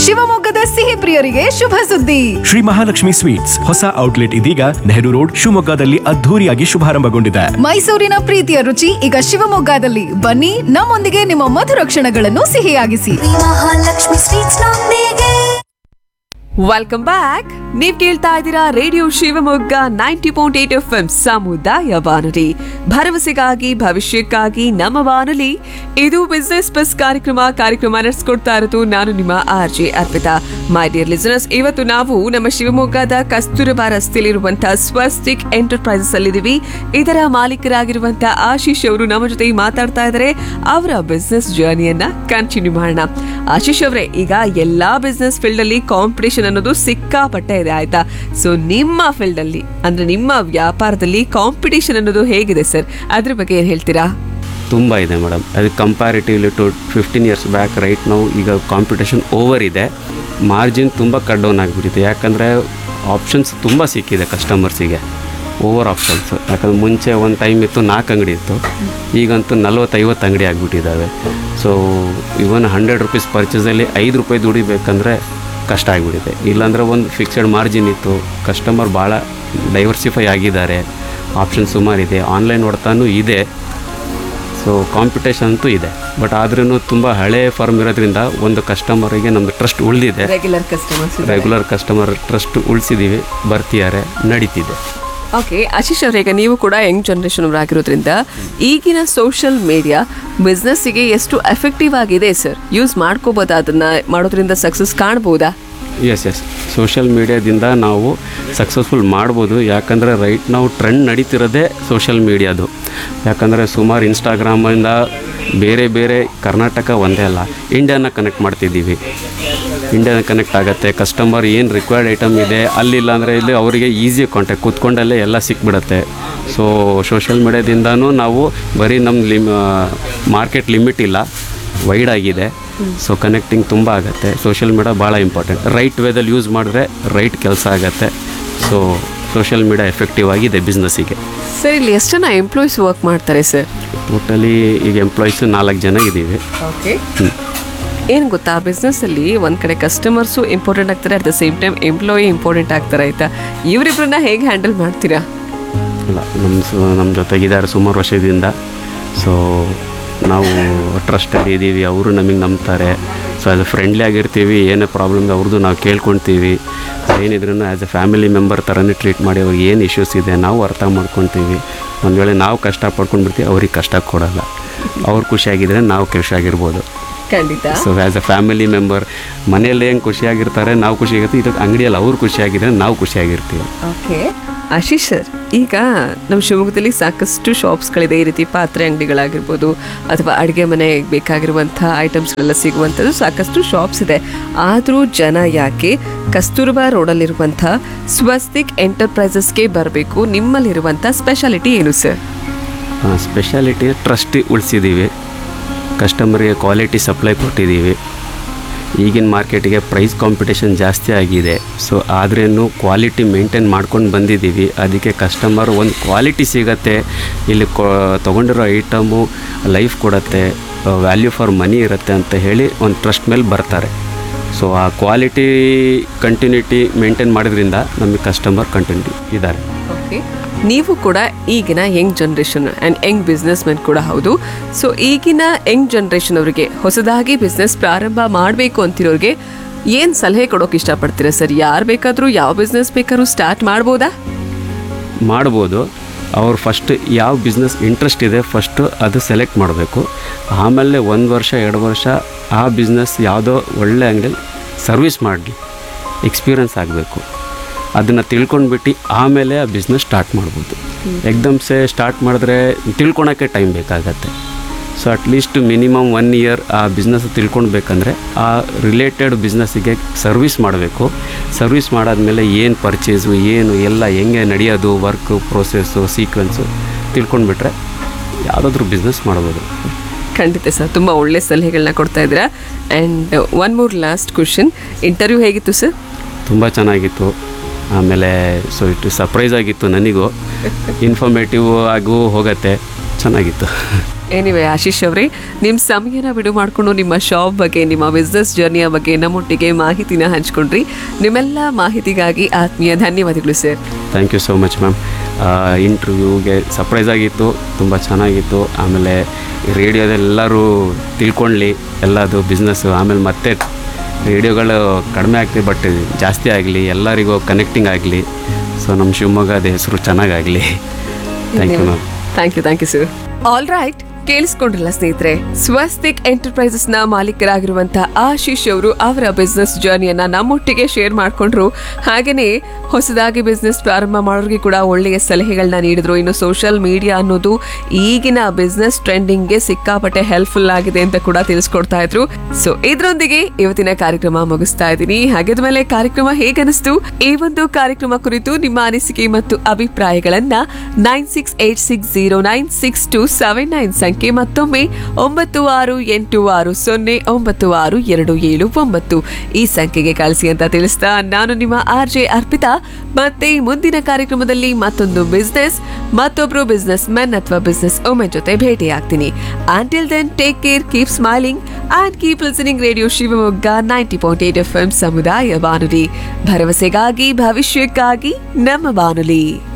ಶಿವಮೊಗ್ಗದ ಸಿಹಿ ಪ್ರಿಯರಿಗೆ ಶುಭ ಸುದ್ದಿ ಶ್ರೀ ಮಹಾಲಕ್ಷ್ಮಿ ಸ್ವೀಟ್ಸ್ ಹೊಸ ಔಟ್ಲೆಟ್ ಇದೀಗ ನೆಹರು ರೋಡ್ ಶಿವಮೊಗ್ಗದಲ್ಲಿ ಅದ್ಧೂರಿಯಾಗಿ ಶುಭಾರಂಭಗೊಂಡಿದೆ ಮೈಸೂರಿನ ಪ್ರೀತಿಯ ರುಚಿ ಈಗ ಶಿವಮೊಗ್ಗದಲ್ಲಿ ಬನ್ನಿ ನಮ್ಮೊಂದಿಗೆ ನಿಮ್ಮ ಮಧುರ ಕ್ಷಣಗಳನ್ನು ಸಿಹಿಯಾಗಿಸಿ ಮಹಾಲಕ್ಷ್ಮಿ ಸ್ವೀಟ್ಸ್ ನೊಂದಿಗೆ ವೆಲ್ಕಮ್ ಬ್ಯಾಕ್ ನೀವ್ ಕೇಳ್ತಾ ಇದ್ದೀರಾ radio Shivamogga ninety point eight F M ಸಮುದಾಯ ಬಾನುಲಿ ಭರವಸೆಗಾಗಿ ಭವಿಷ್ಯಕ್ಕಾಗಿ ನಮ್ಮ ಬಾನುಲಿ ಇದು ಬಿಸ್ನೆಸ್ ಬಸ್ ಕಾರ್ಯಕ್ರಮ ಕಾರ್ಯಕ್ರಮ ನಡೆಸ್ಕೊಡ್ತಾ ಇರೋದು ನಾನು ನಿಮ್ಮ R J Arpita my dear listeners ಇವತ್ತು ನಾವು ನಮ್ಮ ಶಿವಮೊಗ್ಗದ ಕಸ್ತೂರಬಾ ರಸ್ತೆಯಲ್ಲಿರುವಂತಹ ಸ್ವಸ್ತಿಕ್ ಎಂಟರ್ಪ್ರೈಸಸ್ ಅಲ್ಲಿದ್ದೀವಿ ಇದರ ಮಾಲೀಕರಾಗಿರುವಂತಹ ಆಶೀಶ್ ಅವರು ನಮ್ಮ ಜೊತೆ ಮಾತಾಡ್ತಾ ಇದ್ದಾರೆ ಅವರ ಬಿಸ್ನೆಸ್ ಜರ್ನಿಯನ್ನ ಕಂಟಿನ್ಯೂ ಮಾಡೋಣ ಆಶೀಶ್ ಅವರೇ ಈಗ ಎಲ್ಲಾ ಬಿಸ್ನೆಸ್ ಫೀಲ್ಡ್ ಅಲ್ಲಿ ಕಾಂಪಿಟೇಷನ್ ಅನ್ನೋದು ಸಿಕ್ಕಾಪಟ್ಟೆ ಇದೆ ಆಯ್ತಾ ಸೊ ನಿಮ್ಮ ಫೀಲ್ಡ್ ಅಲ್ಲಿ ಅಂದ್ರೆ ನಿಮ್ಮ ವ್ಯಾಪಾರದಲ್ಲಿ ಕಾಂಪಿಟೇಷನ್ ಅನ್ನೋದು ಹೇಗಿದೆ ಸರ್ ಅದ್ರ ಬಗ್ಗೆ ಏನ್ ಹೇಳ್ತೀರಾ ತುಂಬ ಇದೆ ಮೇಡಮ್ ಅದು comparatively to fifteen years back right ನಾವು ಈಗ ಕಾಂಪಿಟೇಷನ್ ಓವರ್ ಇದೆ ಮಾರ್ಜಿನ್ ತುಂಬ ಕಟ್ ಡೌನ್ ಆಗಿಬಿಟ್ಟಿದೆ ಯಾಕಂದರೆ ಆಪ್ಷನ್ಸ್ ತುಂಬ ಸಿಕ್ಕಿದೆ ಕಸ್ಟಮರ್ಸಿಗೆ ಓವರ್ ಆಪ್ಷನ್ಸ್ ಯಾಕಂದ್ರೆ ಮುಂಚೆ ಒಂದು ಟೈಮ್ ಇತ್ತು ನಾಲ್ಕು ಅಂಗಡಿ ಇತ್ತು ಈಗಂತೂ ನಲ್ವತ್ತೈವತ್ತು ಅಂಗಡಿ ಆಗಿಬಿಟ್ಟಿದ್ದಾವೆ ಸೊ ಇವನ್ ಹಂಡ್ರೆಡ್ ರುಪೀಸ್ ಪರ್ಚೇಸಲ್ಲಿ ಐದು ರೂಪಾಯಿ ದುಡಿಬೇಕಂದ್ರೆ ಕಷ್ಟ ಆಗಿಬಿಟ್ಟಿದೆ ಇಲ್ಲಾಂದರೆ ಒಂದು ಫಿಕ್ಸೆಡ್ ಮಾರ್ಜಿನ್ ಇತ್ತು ಕಸ್ಟಮರ್ ಭಾಳ ಡೈವರ್ಸಿಫೈ ಆಗಿದ್ದಾರೆ ಆಪ್ಷನ್ ಸುಮಾರಿದೆ ಆನ್ಲೈನ್ ಹೊಡ್ತಾನೂ ಇದೆ ಸೊ ಕಾಂಪಿಟೇಷನ್ ಅಂತೂ ಇದೆ ಬಟ್ ಆದ್ರೂ ತುಂಬ ಹಳೆ ಫರ್ಮ್ ಇರೋದ್ರಿಂದ ಒಂದು ಕಸ್ಟಮರಿಗೆ ನಮ್ಮದು ಟ್ರಸ್ಟ್ ಉಳಿದಿದೆ regular customers regular customer trust ಉಳಿಸಿದ್ದೀವಿ ಬರ್ತಿದ್ದಾರೆ ನಡೀತಿದೆ ಓಕೆ ಆಶೀಶ್ ಅವರೇ ಈಗ ನೀವು ಕೂಡ ಯಂಗ್ ಜನರೇಷನ್ ಅವರಾಗಿರೋದ್ರಿಂದ ಈಗಿನ ಸೋಷಿಯಲ್ ಮೀಡಿಯಾ ಬಿಸ್ನೆಸ್ಸಿಗೆ ಎಷ್ಟು ಎಫೆಕ್ಟಿವ್ ಆಗಿದೆ ಸರ್ ಯೂಸ್ ಮಾಡ್ಕೋಬೋದಾ ಅದನ್ನ ಮಾಡೋದ್ರಿಂದ ಸಕ್ಸಸ್ ಕಾಣ್ಬೋದಾ ಎಸ್ ಎಸ್ ಸೋಷಿಯಲ್ ಮೀಡಿಯಾದಿಂದ ನಾವು ಸಕ್ಸಸ್ಫುಲ್ ಮಾಡ್ಬೋದು ಯಾಕಂದರೆ ರೈಟ್ ನಾವು ಟ್ರೆಂಡ್ ನಡೀತಿರೋದೇ ಸೋಷಿಯಲ್ ಮೀಡಿಯಾದು ಯಾಕಂದರೆ ಸುಮಾರು ಇನ್ಸ್ಟಾಗ್ರಾಮಿಂದ ಬೇರೆ ಬೇರೆ ಕರ್ನಾಟಕ ಒಂದೇ ಅಲ್ಲ ಇಂಡಿಯಾನ ಕನೆಕ್ಟ್ ಮಾಡ್ತಿದ್ದೀವಿ ಇಂಡಿಯಾನ ಕನೆಕ್ಟ್ ಆಗುತ್ತೆ ಕಸ್ಟಮರ್ ಏನು ರಿಕ್ವೈರ್ಡ್ ಐಟಮ್ ಇದೆ ಅಲ್ಲಿಲ್ಲ ಅಂದರೆ ಇಲ್ಲಿ ಅವರಿಗೆ ಈಸಿ ಕಾಂಟ್ಯಾಕ್ಟ್ ಕೂತ್ಕೊಂಡಲ್ಲೇ ಎಲ್ಲ ಸಿಕ್ಬಿಡುತ್ತೆ ಸೊ ಸೋಷಿಯಲ್ ಮೀಡಿಯಾದಿಂದನೂ ನಾವು ಬರೀ ನಮ್ಮ ಲಿಮ್ ಮಾರ್ಕೆಟ್ ಲಿಮಿಟ್ ಇಲ್ಲ ವೈಡ್ ಆಗಿದೆ ಸೊ ಕನೆಕ್ಟಿಂಗ್ ತುಂಬ ಆಗುತ್ತೆ ಸೋಷಿಯಲ್ ಮೀಡಿಯಾ ಭಾಳ ಇಂಪಾರ್ಟೆಂಟ್ ರೈಟ್ ವೇದಲ್ಲಿ ಯೂಸ್ ಮಾಡಿದ್ರೆ ರೈಟ್ ಕೆಲಸ ಆಗುತ್ತೆ ಸೊ ಸೋಷಿಯಲ್ ಮೀಡಿಯಾ ಎಫೆಕ್ಟಿವ್ ಆಗಿದೆ ಬಿಸ್ನೆಸ್ಸಿಗೆ ಸರ್ ಇಲ್ಲಿ ಎಷ್ಟು ಜನ ಎಂಪ್ಲಾಯೀಸ್ ವರ್ಕ್ ಮಾಡ್ತಾರೆ ಸರ್ ಟೋಟಲಿ ಈಗ ಎಂಪ್ಲಾಯೀಸು ನಾಲ್ಕು ಜನ ಇದ್ದೀವಿ ಓಕೆ ಏನು ಗೊತ್ತಾ ಬಿಸ್ನೆಸ್ಸಲ್ಲಿ ಒಂದು ಕಡೆ ಕಸ್ಟಮರ್ಸು ಇಂಪಾರ್ಟೆಂಟ್ ಆಗ್ತಾರೆ at the same time employee important ಆಗ್ತಾರೆ ಆಯ್ತಾ ಇವರಿಬ್ಬರನ್ನ ಹೇಗೆ ಹ್ಯಾಂಡಲ್ ಮಾಡ್ತೀರಾ ಇಲ್ಲ ನಮ್ಮ ಸು ನಮ್ಮ ಜೊತೆಗಿದ್ದಾರೆ ಸುಮಾರು ವರ್ಷದಿಂದ ಸೊ ನಾವು ಟ್ರಸ್ಟಲ್ಲಿ ಇದ್ದೀವಿ ಅವರು ನಮಗೆ ನಂಬ್ತಾರೆ ಸೊ ಆ್ಯಸ್ ಎ ಫ್ರೆಂಡ್ಲಿ ಆಗಿರ್ತೀವಿ ಏನೇ ಪ್ರಾಬ್ಲಮ್ ಅವ್ರದ್ದು ನಾವು ಕೇಳ್ಕೊಳ್ತೀವಿ ಏನಿದ್ರೂ ಆ್ಯಸ್ ಎ ಫ್ಯಾಮಿಲಿ ಮೆಂಬರ್ ಥರನೇ ಟ್ರೀಟ್ ಮಾಡಿ ಅವ್ರಿಗೆ ಏನು ಇಶ್ಯೂಸ್ ಇದೆ ನಾವು ಅರ್ಥ ಮಾಡ್ಕೊತೀವಿ ಒಂದು ವೇಳೆ ನಾವು ಕಷ್ಟ ಪಡ್ಕೊಂಡು ಬಿಡ್ತೀವಿ ಅವ್ರಿಗೆ ಕಷ್ಟ ಕೊಡಲ್ಲ ಅವ್ರು ಖುಷಿಯಾಗಿದ್ದರೆ ನಾವು ಖುಷಿಯಾಗಿರ್ಬೋದು ಖಂಡಿತ so as a family member ಮನೆಯಲ್ಲಿ ಹೆಂಗೆ ಖುಷಿಯಾಗಿರ್ತಾರೆ ನಾವು ಖುಷಿಯಾಗಿರ್ತೀವಿ ಇದು ಅಂಗಡಿಯಲ್ಲಿ ಅವ್ರು ಖುಷಿಯಾಗಿದ್ರೆ ನಾವು ಖುಷಿಯಾಗಿರ್ತೀವಿ ಓಕೆ ಆಶೀಶ್ ಸರ್ ಈಗ ನಮ್ಮ ಶಿವಮೊಗ್ಗದಲ್ಲಿ ಸಾಕಷ್ಟು ಶಾಪ್ಸ್ಗಳಿದೆ ಈ ರೀತಿ ಪಾತ್ರೆ ಅಂಗಡಿಗಳಾಗಿರ್ಬೋದು ಅಥವಾ ಅಡುಗೆ ಮನೆಗೆ ಬೇಕಾಗಿರುವಂಥ ಐಟಮ್ಸ್ಗಳೆಲ್ಲ ಸಿಗುವಂಥದ್ದು ಸಾಕಷ್ಟು ಶಾಪ್ಸ್ ಇದೆ ಆದರೂ ಜನ ಯಾಕೆ ಕಸ್ತೂರ್ಬಾ ರೋಡಲ್ಲಿರುವಂಥ ಸ್ವಸ್ತಿಕ್ ಎಂಟರ್ಪ್ರೈಸಸ್ಗೆ ಬರಬೇಕು ನಿಮ್ಮಲ್ಲಿರುವಂಥ ಸ್ಪೆಷಾಲಿಟಿ ಏನು ಸರ್ ಸ್ಪೆಷಾಲಿಟಿ ಟ್ರಸ್ಟ್ ಉಳಿಸಿದ್ದೀವಿ ಕಸ್ಟಮರ್ಗೆ ಕ್ವಾಲಿಟಿ ಸಪ್ಲೈ ಕೊಟ್ಟಿದ್ದೀವಿ ಈಗಿನ ಮಾರ್ಕೆಟಿಗೆ ಪ್ರೈಸ್ ಕಾಂಪಿಟೇಷನ್ ಜಾಸ್ತಿ ಆಗಿದೆ ಸೊ ಆದ್ರೇನು ಕ್ವಾಲಿಟಿ ಮೇಂಟೈನ್ ಮಾಡ್ಕೊಂಡು ಬಂದಿದ್ದೀವಿ ಅದಕ್ಕೆ ಕಸ್ಟಮರ್ ಒಂದು ಕ್ವಾಲಿಟಿ ಸಿಗತ್ತೆ ಇಲ್ಲಿ ಕೊ ತೊಗೊಂಡಿರೋ ಐಟಮು ಲೈಫ್ ಕೊಡತ್ತೆ ವ್ಯಾಲ್ಯೂ ಫಾರ್ ಮನಿ ಇರುತ್ತೆ ಅಂತ ಹೇಳಿ ಒಂದು ಟ್ರಸ್ಟ್ ಮೇಲೆ ಬರ್ತಾರೆ ಸೊ ಆ ಕ್ವಾಲಿಟಿ ಕಂಟಿನ್ಯೂಟಿ ಮೇಂಟೈನ್ ಮಾಡೋದ್ರಿಂದ ನಮಗೆ ಕಸ್ಟಮರ್ ಕಂಟಿನ್ಯೂ ಇದ್ದಾರೆ ಓಕೆ ನೀವು ಕೂಡ ಈಗಿನ young generation and young businessmen ಕೂಡ ಹೌದು ಸೊ ಈಗಿನ ಯಂಗ್ ಜನ್ರೇಷನ್ ಅವರಿಗೆ ಹೊಸದಾಗಿ ಬಿಸ್ನೆಸ್ ಪ್ರಾರಂಭ ಮಾಡಬೇಕು ಅಂತಿರೋರಿಗೆ ಏನು ಸಲಹೆ ಕೊಡೋಕೆ ಇಷ್ಟಪಡ್ತೀರಾ ಸರ್ ಯಾರು ಬೇಕಾದರೂ ಯಾವ ಬಿಸ್ನೆಸ್ ಬೇಕಾದ್ರೂ ಸ್ಟಾರ್ಟ್ ಮಾಡ್ಬೋದಾ ಮಾಡ್ಬೋದು ಅವ್ರು ಫಸ್ಟ್ ಯಾವ ಬಿಸ್ನೆಸ್ ಇಂಟ್ರೆಸ್ಟ್ ಇದೆ ಫಸ್ಟು ಅದು ಸೆಲೆಕ್ಟ್ ಮಾಡಬೇಕು ಆಮೇಲೆ ಒಂದು ವರ್ಷ ಎರಡು ವರ್ಷ ಆ ಬಿಸ್ನೆಸ್ ಯಾವುದೋ ಒಳ್ಳೆ ಅಂಗಡಿಯಲ್ಲಿ ಸರ್ವಿಸ್ ಮಾಡಲಿ ಎಕ್ಸ್ಪೀರಿಯನ್ಸ್ ಆಗಬೇಕು ಅದನ್ನು ತಿಳ್ಕೊಂಡ್ಬಿಟ್ಟು ಆಮೇಲೆ ಆ ಬಿಸ್ನೆಸ್ ಸ್ಟಾರ್ಟ್ ಮಾಡ್ಬೋದು ಎಕ್ದಮ್ಸೆ ಸ್ಟಾರ್ಟ್ ಮಾಡಿದ್ರೆ ತಿಳ್ಕೊಳಕ್ಕೆ ಟೈಮ್ ಬೇಕಾಗತ್ತೆ so at least minimum one year ಆ ಬಿಸ್ನೆಸ್ ತಿಳ್ಕೊಳ್ಬೇಕಂದ್ರೆ ಆ ರಿಲೇಟೆಡ್ ಬಿಸ್ನೆಸ್ಸಿಗೆ ಸರ್ವಿಸ್ ಮಾಡಬೇಕು ಸರ್ವಿಸ್ ಮಾಡಾದ್ಮೇಲೆ ಏನು ಪರ್ಚೇಸು ಏನು ಎಲ್ಲ ಹೆಂಗೆ ನಡೆಯೋದು ವರ್ಕು ಪ್ರೋಸೆಸ್ಸು ಸೀಕ್ವೆನ್ಸು ತಿಳ್ಕೊಂಡ್ಬಿಟ್ರೆ ಯಾವುದಾದ್ರೂ ಬಿಸ್ನೆಸ್ ಮಾಡ್ಬೋದು ಖಂಡಿತ ಸರ್ ತುಂಬ ಒಳ್ಳೆ ಸಲಹೆಗಳನ್ನ ಕೊಡ್ತಾ ಇದ್ದೀರಾ and one more last question interview ಹೇಗಿತ್ತು ಸರ್ ತುಂಬ ಚೆನ್ನಾಗಿತ್ತು ಆಮೇಲೆ ಸೊ ಇಟ್ಟು ಸರ್ಪ್ರೈಸ್ ಆಗಿತ್ತು ನನಗೂ ಇನ್ಫಾರ್ಮೇಟಿವ್ ಆಗು ಹೋಗತ್ತೆ ಚೆನ್ನಾಗಿತ್ತು ಎನಿವೆ ಆಶೀಶ್ ಅವರೇ ನಿಮ್ಮ ಸಮಯನ ಬಿಡು ಮಾಡಿಕೊಂಡು ನಿಮ್ಮ ಶಾಪ್ ಬಗ್ಗೆ ನಿಮ್ಮ ಬಿಸ್ನೆಸ್ ಜರ್ನಿಯ ಬಗ್ಗೆ ನಮ್ಮೊಟ್ಟಿಗೆ ಮಾಹಿತಿನ ಹಂಚ್ಕೊಂಡ್ರಿ ನಿಮ್ಮೆಲ್ಲ ಮಾಹಿತಿಗಾಗಿ ಆತ್ಮೀಯ ಧನ್ಯವಾದಗಳು sir thank you so much ma'am ಇಂಟರ್ವ್ಯೂಗೆ ಸರ್ಪ್ರೈಸ್ ಆಗಿತ್ತು ತುಂಬ ಚೆನ್ನಾಗಿತ್ತು ಆಮೇಲೆ ರೇಡಿಯೋದೆಲ್ಲರೂ ತಿಳ್ಕೊಳ್ಳಿ ಎಲ್ಲದು ಬಿಸ್ನೆಸ್ಸು ಆಮೇಲೆ ಮತ್ತೆ ರೇಡಿಯೋಗಳು ಕಡಿಮೆ ಆಗ್ತಿದೆ ಬಟ್ ಜಾಸ್ತಿ ಆಗಲಿ ಎಲ್ಲರಿಗೂ ಕನೆಕ್ಟಿಂಗ್ ಆಗಲಿ ಸೊ ನಮ್ಮ ಶಿವಮೊಗ್ಗದ ಹೆಸರು ಚೆನ್ನಾಗಾಗಲಿ thank you ma'am thank you thank you sir all right ಕೇಳಿಸ್ಕೊಂಡ್ರಲ್ಲ ಸ್ನೇಹಿತರೆ ಸ್ವಸ್ತಿಕ್ ಎಂಟರ್ಪ್ರೈಸಸ್ ನ ಮಾಲೀಕರಾಗಿರುವಂತಹ ಆಶೀಶ್ ಅವರು ಅವರ ಬಿಸ್ನೆಸ್ ಜರ್ನಿಯನ್ನ ನಮ್ಮೊಟ್ಟಿಗೆ ಶೇರ್ ಮಾಡ್ಕೊಂಡ್ರು ಹಾಗೇನೆ ಹೊಸದಾಗಿ ಬಿಸ್ನೆಸ್ ಪ್ರಾರಂಭ ಮಾಡೋರಿಗೆ ಕೂಡ ಒಳ್ಳೆಯ ಸಲಹೆಗಳನ್ನ ನೀಡಿದ್ರು ಇನ್ನು ಸೋಷಿಯಲ್ ಮೀಡಿಯಾ ಅನ್ನೋದು ಈಗಿನ ಬಿಸ್ನೆಸ್ ಟ್ರೆಂಡಿಂಗ್ಗೆ ಸಿಕ್ಕಾಪಟ್ಟೆ ಹೆಲ್ಪ್ಫುಲ್ ಆಗಿದೆ ಅಂತ ಕೂಡ ತಿಳಿಸ್ಕೊಡ್ತಾ ಇದ್ರು ಸೊ ಇದರೊಂದಿಗೆ ಇವತ್ತಿನ ಕಾರ್ಯಕ್ರಮ ಮುಗಿಸ್ತಾ ಇದ್ದೀನಿ ಹಾಗಿದ್ಮೇಲೆ ಕಾರ್ಯಕ್ರಮ ಹೇಗನಿಸ್ತು ಈ ಒಂದು ಕಾರ್ಯಕ್ರಮ ಕುರಿತು ನಿಮ್ಮ ಅನಿಸಿಕೆ ಮತ್ತು ಅಭಿಪ್ರಾಯಗಳನ್ನ nine six eight six zero nine six two seven nine ಸಂಖ್ಯೆ ಮತ್ತೊಮ್ಮೆ ಒಂಬತ್ತು ಆರು ಎಂಟು ಆರು ಸೊನ್ನೆ ಒಂಬತ್ತು ಆರು ಎರಡು ಏಳು ಒಂಬತ್ತು ಈ ಸಂಖ್ಯೆಗೆ ಕಳಿಸಿ ಅಂತ ತಿಳಿಸ್ತಾ ನಾನು ನಿಮ್ಮ ಆರ್ ಜೆ ಅರ್ಪಿತಾ ಮತ್ತೆ ಮುಂದಿನ ಕಾರ್ಯಕ್ರಮದಲ್ಲಿ ಮತ್ತೊಂದು ಬಿಸ್ನೆಸ್ ಮತ್ತೊಬ್ರು ಬಿಸ್ನೆಸ್ ಮೆನ್ ಅಥವಾ ಬಿಸ್ನೆಸ್ ವುಮೆನ್ ಜೊತೆ ಭೇಟಿಯಾಗ್ತೀನಿ until then take care keep smiling and keep listening radio Shivamogga ninety point eight F M ಸಮುದಾಯ ಬಾನುಲಿ ಭರವಸೆಗಾಗಿ ಭವಿಷ್ಯಕ್ಕಾಗಿ ನಮ್ಮ ಬಾನುಲಿ